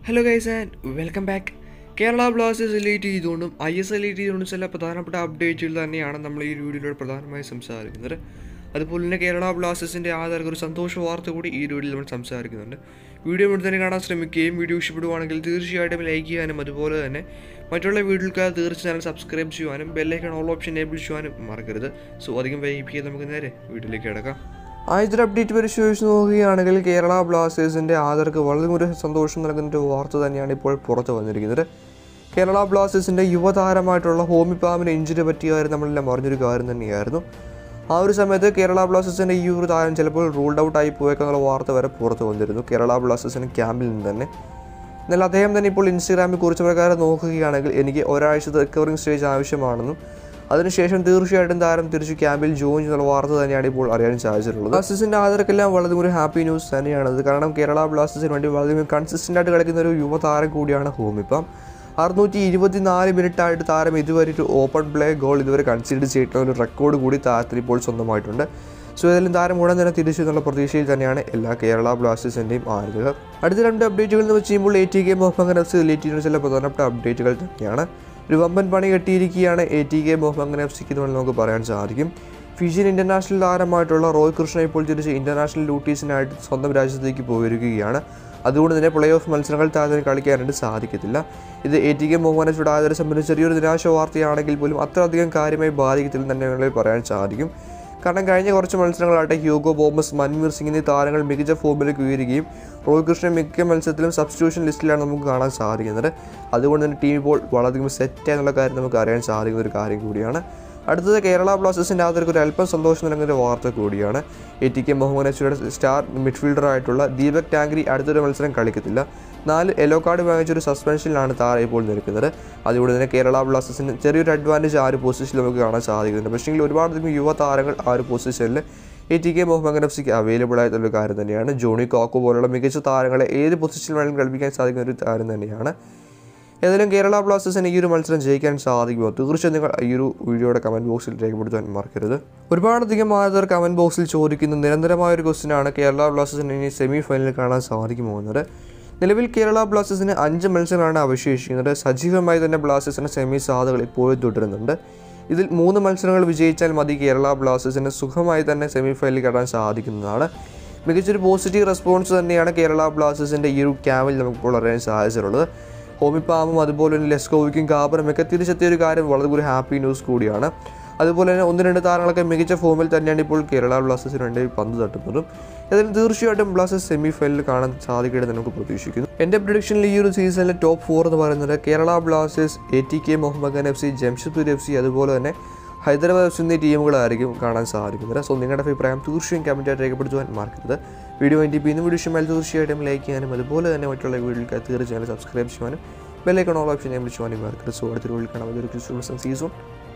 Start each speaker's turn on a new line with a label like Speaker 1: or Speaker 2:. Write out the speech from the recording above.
Speaker 1: hello guys and welcome back Kerala Blasters എലൈറ്റ് ചെയ്തുകൊണ്ടും ഐ എസ് എലൈറ്റ് ചെയ്തുകൊണ്ടും ചില പ്രധാനപ്പെട്ട അപ്ഡേറ്റുകൾ തന്നെയാണ് നമ്മൾ ഈ വീഡിയോയിലൂടെ പ്രധാനമായും സംസാരിക്കുന്നത് അതുപോലെ തന്നെ കേരള ബ്ലാസ്റ്റേഴ്സിൻ്റെ ആധാർക്ക് ഒരു സന്തോഷ വാർത്ത കൂടി ഈ വീഡിയോയിൽ നമ്മൾ സംസാരിക്കുന്നുണ്ട് വീഡിയോ മുഴുവൻ തന്നെ കാണാൻ ശ്രമിക്കുകയും വീഡിയോ ഇഷ്ടപ്പെടുവാണെങ്കിൽ തീർച്ചയായിട്ടും ലൈക്ക് ചെയ്യാനും അതുപോലെ തന്നെ മറ്റുള്ള വീഡിയോകൾക്ക് തീർച്ചയായും സബ്സ്ക്രൈബ് ചെയ്യുവാനും ബെല്ലൈക്കൺ ഓൾ ഓപ്ഷൻ എനേബിൾ ചെയ്യുവാനും മറക്കരുത് സോ അധികം വൈകിപ്പിക്കാൻ നമുക്ക് നേരെ വീഡിയോയിലേക്ക് കിടക്കാം ആദ്യത്തെ അപ്ഡേറ്റ് പരിശോധിച്ച് നോക്കുകയാണെങ്കിൽ കേരള ബ്ലാസ്റ്റേഴ്സിൻ്റെ ആദർക്ക് വളരെ ഒരു സന്തോഷം നൽകുന്ന ഒരു വാർത്ത തന്നെയാണ് ഇപ്പോൾ പുറത്തു വന്നിരിക്കുന്നത് കേരള ബ്ലാസ്റ്റേഴ്സിൻ്റെ യുവതാരമായിട്ടുള്ള ഹോമി പാമിന് ഇഞ്ചുറി പറ്റിയ കാര്യം നമ്മളെല്ലാം അറിഞ്ഞൊരു കാര്യം തന്നെയായിരുന്നു ആ ഒരു സമയത്ത് കേരള ബ്ലാസ്റ്റേഴ്സിൻ്റെ ഈ ഒരു താരം ചിലപ്പോൾ റൂൾഡ് ഔട്ട് ആയി പോയേക്കെന്നുള്ള വാർത്ത വരെ പുറത്തു വന്നിരുന്നു കേരള ബ്ലാസ്റ്റേഴ്സിൻ്റെ ക്യാമ്പിൽ നിന്ന് തന്നെ എന്നാൽ അദ്ദേഹം തന്നെ ഇപ്പോൾ ഇൻസ്റ്റാഗ്രാമിൽ കുറിച്ച പ്രകാരം നോക്കുകയാണെങ്കിൽ എനിക്ക് ഒരാഴ്ചത്തെ റിക്കവറിംഗ് സ്റ്റേജ് ആവശ്യമാണെന്നും അതിനുശേഷം തീർച്ചയായിട്ടും താരം തിരിച്ച് ക്യാമ്പിൽ ജോയിൻ ചെയ്യുന്ന വാർത്ത തന്നെയാണ് ഇപ്പോൾ അറിയാൻ സാധിച്ചിട്ടുള്ളത് ബ്ലാസ്റ്റേഴ്സിന്റെ ആദരക്കെല്ലാം വളരെ ഒരു ഹാപ്പി ന്യൂസ് തന്നെയാണത് കാരണം കേരള ബ്ലാസ്റ്റേഴ്സിന് വേണ്ടി വളരെ കൺസിസ്റ്റന്റ് ആയിട്ട് കളിക്കുന്ന ഒരു യുവതാരം കൂടിയാണ് ഹോമിപ്പം അറുന്നൂറ്റി ഇരുപത്തിനാല് മിനിറ്റ് ആയിട്ട് താരം ഇതുവരെ ഒരു ഓപ്പൺ പ്ലേ ഗോൾ ഇതുവരെ കൺസിഡർ ചെയ്തിട്ടുള്ള ഒരു റെക്കോർഡ് കൂടി താരത്തിന് ഇപ്പോൾ സ്വന്തമായിട്ടുണ്ട് സോ ഏതായാലും താരം ഉടൻ തന്നെ തിരിച്ചു എന്നുള്ള പ്രതീക്ഷയിൽ തന്നെയാണ് എല്ലാ കേരള ബ്ലാസ്റ്റേഴ്സിൻ്റെയും ആരാധകർ അടുത്ത രണ്ട് അപ്ഡേറ്റുകൾ എന്ന് വെച്ച് കഴിയുമ്പോൾ A T K Mohammed F C relate ചെയ്യുന്ന ചില പ്രധാനപ്പെട്ട അപ്ഡേറ്റുകൾ തന്നെയാണ് ഒരു വമ്പൻ പണി കെട്ടിയിരിക്കുകയാണ് A T K Mohammed F സിക്ക് എന്ന് നമുക്ക് പറയാൻ സാധിക്കും ഫിജിയൻ ഇന്റർനാഷണൽ താരമായിട്ടുള്ള റോയ് കൃഷ്ണ ഇപ്പോൾ തിരിച്ച് ഇന്റർനാഷണൽ ഡ്യൂട്ടീസിനായിട്ട് സ്വന്തം രാജ്യത്തേക്ക് പോയിരിക്കുകയാണ് അതുകൊണ്ട് തന്നെ പ്ലേ ഓഫ് മത്സരങ്ങൾ താരത്തിന് കളിക്കാനായിട്ട് സാധിക്കത്തില്ല ഇത് A T K Mohammed F ആദരെ സംബന്ധിച്ച് ചെറിയൊരു നിരാശ വാർത്തയാണെങ്കിൽ പോലും അത്രയധികം കാര്യമായി ബാധിക്കത്തില്ല തന്നെ വേണമെങ്കിൽ പറയാൻ സാധിക്കും കാരണം കഴിഞ്ഞ കുറച്ച് മത്സരങ്ങളായിട്ട് ഹ്യൂഗോ ബോമസ് മൻവീർ സിംഗ് എന്നീ താരങ്ങൾ മികച്ച ഫോമിലേക്ക് ഉയരുകയും റോയ് കൃഷ്ണൻ മിക്ക മത്സരത്തിലും സബ്സ്റ്റിറ്റ്യൂഷൻ ലിസ്റ്റിലാണ് നമുക്ക് കാണാൻ സാധിക്കുന്നത് അതുകൊണ്ട് തന്നെ ടീം ഇപ്പോൾ വളരെയധികം സെറ്റ് എന്നുള്ള കാര്യം നമുക്ക് അറിയാൻ സാധിക്കുന്ന ഒരു കാര്യം കൂടിയാണ് അടുത്തത് കേരള ബ്ലാസ്റ്റേഴ്സിൻ്റെ ആദ്യർക്ക് ഒരു അല്പം സന്തോഷം നൽകുന്ന ഒരു വാർത്ത കൂടിയാണ് എ ടി കെ മുഹമ്മദ് അച്ചുയുടെ സ്റ്റാർ മിഡ്ഫീൽഡറായിട്ടുള്ള ദീപക് ടാങ്കരി അടുത്തൊരു മത്സരം കളിക്കത്തില്ല നാല് യെല്ലോ കാർഡ് വാങ്ങിച്ചൊരു സസ്പെൻഷനിലാണ് താരം ഇപ്പോൾ നിൽക്കുന്നത് അതുകൊണ്ട് തന്നെ കേരള ബ്ലാസ്റ്റേഴ്സിന് ചെറിയൊരു അഡ്വാൻറ്റേജ് ആ ഒരു പൊസിഷനിൽ നമുക്ക് കാണാൻ സാധിക്കുന്നുണ്ട് പക്ഷേ ഒരുപാട് അധികം യുവ താരങ്ങൾ ആ ഒരു പൊസിഷനിൽ A T K Mohammed F സിക്ക് അവൈലബിൾ ആയിട്ടുള്ള കാര്യം തന്നെയാണ് ജോണി കോക്കോ പോലുള്ള മികച്ച താരങ്ങളെ ഏത് പൊസിഷനിൽ വേണമെങ്കിലും കളിപ്പിക്കാൻ സാധിക്കുന്ന ഒരു താരം തന്നെയാണ് ഏതായാലും കേരള ബ്ലാസ്റ്റേഴ്സിന് ഈ ഒരു മത്സരം ജയിക്കാൻ സാധിക്കുമോ തീർച്ചയായും നിങ്ങൾ ഈ ഒരു വീഡിയോയുടെ കമൻറ്റ് ബോക്സിൽ രേഖപ്പെടുത്താൻ മറക്കരുത് ഒരുപാടധികം ആൾക്കാർ കമൻറ്റ് ബോക്സിൽ ചോദിക്കുന്ന നിരന്തരമായ ഒരു ക്വസ്റ്റിനാണ് കേരള ബ്ലാസ്റ്റേഴ്സിന് ഇനി സെമി ഫൈനലിൽ കാണാൻ സാധിക്കുമോ എന്നത് നിലവിൽ കേരള ബ്ലാസ്റ്റേഴ്സിന് അഞ്ച് മത്സരങ്ങളാണ് അവശേഷിക്കുന്നത് സജീവമായി തന്നെ ബ്ലാസ്റ്റേഴ്സിന് സെമി സാധ്യതകൾ ഇപ്പോഴും തുടരുന്നുണ്ട് ഇതിൽ മൂന്ന് മത്സരങ്ങൾ വിജയിച്ചാൽ മതി കേരള ബ്ലാസ്റ്റേഴ്സിന് സുഖമായി തന്നെ സെമി ഫൈനലിൽ കയറാൻ സാധിക്കുന്നതാണ് മികച്ചൊരു പോസിറ്റീവ് റെസ്പോൺസ് തന്നെയാണ് കേരള ബ്ലാസ്റ്റേഴ്സിൻ്റെ ഈ ഒരു ക്യാമ്പിൽ നമുക്കിപ്പോൾ അറിയാൻ സാധിച്ചിട്ടുള്ളത് ഹോമിപ്പാമും അതുപോലെ തന്നെ ലെസ്കോവിക്കും കാബറും ഒക്കെ തിരിച്ചെത്തിയ ഒരു കാര്യം വളരെ ഒരു ഹാപ്പി ന്യൂസ് കൂടിയാണ് അതുപോലെ തന്നെ ഒന്ന് രണ്ട് താരങ്ങളൊക്കെ മികച്ച ഫോമിൽ തന്നെയാണ് ഇപ്പോൾ കേരള ബ്ലാസ്റ്റേഴ്സിന് വേണ്ടി പന്ത് തട്ടുന്നതും ഏതായാലും തീർച്ചയായിട്ടും ബ്ലാസ്റ്റേഴ്സ് സെമി ഫൈനലിൽ കാണാൻ സാധിക്കട്ടെ നമുക്ക് പ്രതീക്ഷിക്കുന്നു എൻ്റെ പ്രൊഡിക്ഷനിൽ ഈ ഒരു സീസണിലെ ടോപ്പ് ഫോർ എന്ന് പറയുന്നത് Kerala Blasters A T K Mohammed F C Jamshedpur F C അതുപോലെ തന്നെ ഹൈദരാബാദ് എഫ് സി എന്നീ ടീമുകളായിരിക്കും കാണാൻ സാധിക്കുന്നത് സോ നിങ്ങളുടെ അഭിപ്രായം തീർച്ചയായും കമൻറ്റായിട്ട് രേഖപ്പെടുത്തുവാൻ മറക്കരുത് വീഡിയോ എൻ്റെ ഇന്ന് വീഡിയോ ഇഷ്ടമായി തീർച്ചയായിട്ടും ലൈക്ക് ചെയ്യാനും അതുപോലെ തന്നെ മറ്റുള്ള വീഡിയോകൾക്ക് തീർച്ചയായും സബ്സ്ക്രൈബ് ചെയ്യാനും ബെല്ലൈക്കൺ ഓൾ ഓപ്ഷൻ ഞാൻ വിളിച്ചുവാനും മറക്കരുത് സോ അടുത്തൊരു വീഡിയോ കാണാം അതൊരു സീസൺ